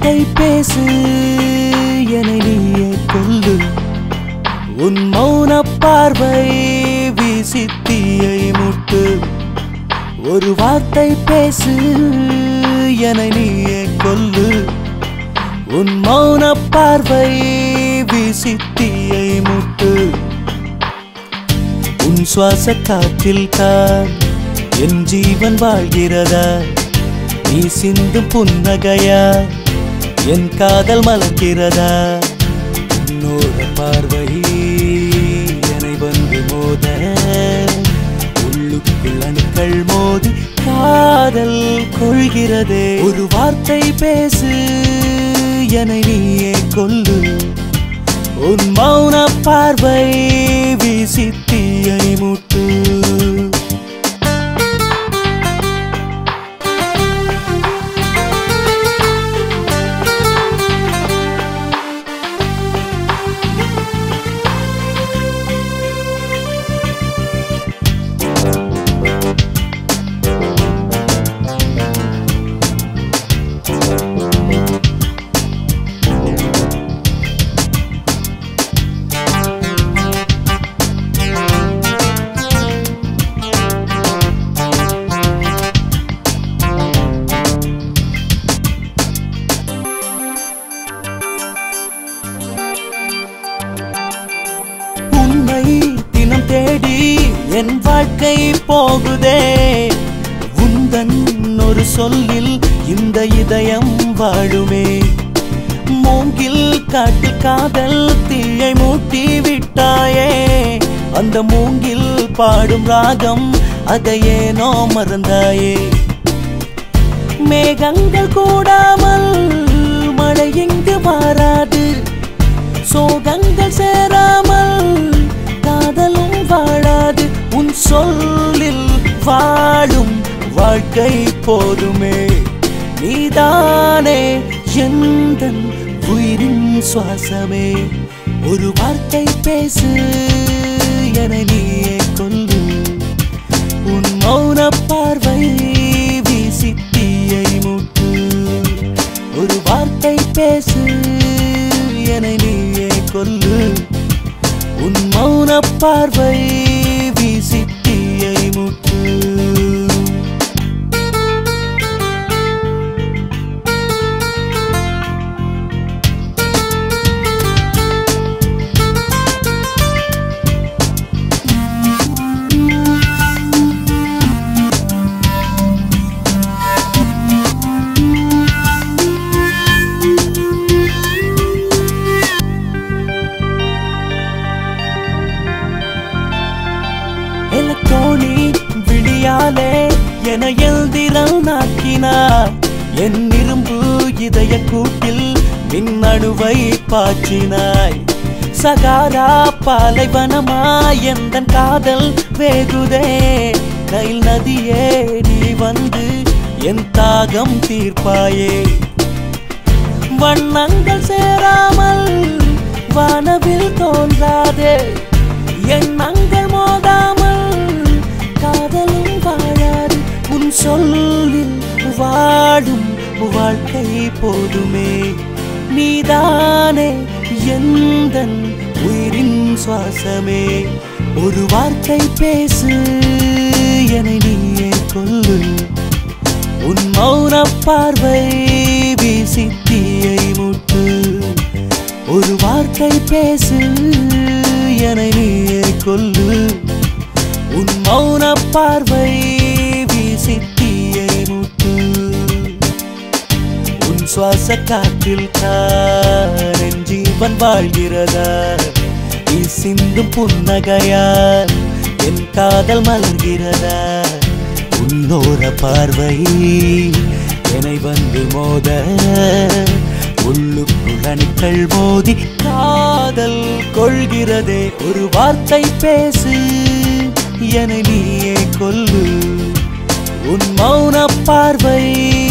வார்த்தை பேசு என்னை நீயே கொல்லு உன் மௌன பார்வை வீசி தீயை முட்டு ஒரு வார்த்தை பேசு என்னை நீயே கொல்லு உன் மௌன பார்வை வீசி தீயை முட்டு உன் சுவாச காற்றில் தான் என் ஜீவன் வாழ்கிறதா நீ சிந்தும் புன்னகையா என் காதல் மலர்கிறதா உன்னோட பார்வை என்னை வந்து மோத உள்ளுக்குள் அணுக்கள் மோதி காதல் கொள்கிறதே ஒரு வார்த்தை பேசு என்னை நீயே கொல்லு உன் மௌன பார்வை வீசி தீயை முட்டு உன்னை தினம் தேடி என் வாழ்க்கை போகுதே உந்தன் ஒரு சொல்லில் இந்த இதயம் வாழுமே மூங்கில் காட்டு காதல் தீயை மூட்டி விட்டாயே அந்த மூங்கில் பாடும் ராகம் அதை ஏனோ மறந்தாயே மேகங்கள் கூடாமல் மழை இங்கு வாராது சோகங்கள் சேராமல் காதலும் வாழாது உன் சொல்லில் வாழும் வாழ்க்கை போதுமே நீதானே எந்தன் உயிரின் சுவாசமே ஒரு வார்த்தை பேசு என நீயே கொல்லு உன் மௌன பார்வை வீசி தீயை முட்டு ஒரு வார்த்தை பேசு என நீயே கொல்லு உன் மௌன பார்வை வீசி தீயை முட்டு எலக்ட்ரோனி விழியாலே என எழுதிரல் நாக்கினார் என் இரும்பு இதய கூட்டில் மின்னணுவை பாய்ச்சினாய் சகாரா பாலைவனமாய் எந்தன் காதல் வேகுதே நைல் நதியே நீ வந்து என் தாகம் தீர்ப்பாயே வண்ணங்கள் சேராமல் வானவில் தோன்றாதே எண்ணங்கள் மோதாமல் காதலும் வாழாது உன் சொல்லில் வாழும் வாழ்க்கை போதுமே நீதானே எந்தன் உயிரின் சுவாசமே ஒரு வார்த்தை பேசு என்னை நீயே கொல்லு உன் மௌன பார்வை வீசி தீயை முட்டு ஒரு வார்த்தை பேசு என நீயே கொல்லு உன் மௌன பார்வை வீசி தீயை முட்டு உன் சுவாச காற்றில் தான் என் ஜீவன் வாழ்கிறதா நீ சிந்தும் புன்னகையால் என் காதல் மலர்கிறதா உன்னோர பார்வை என்னை வந்து மோத உள்ளுக்குள் அணுக்கள் மோதி காதல் கொள்கிறதே ஒரு வார்த்தை பேசு என நீயே கொல்லு உன் மௌன பார்வை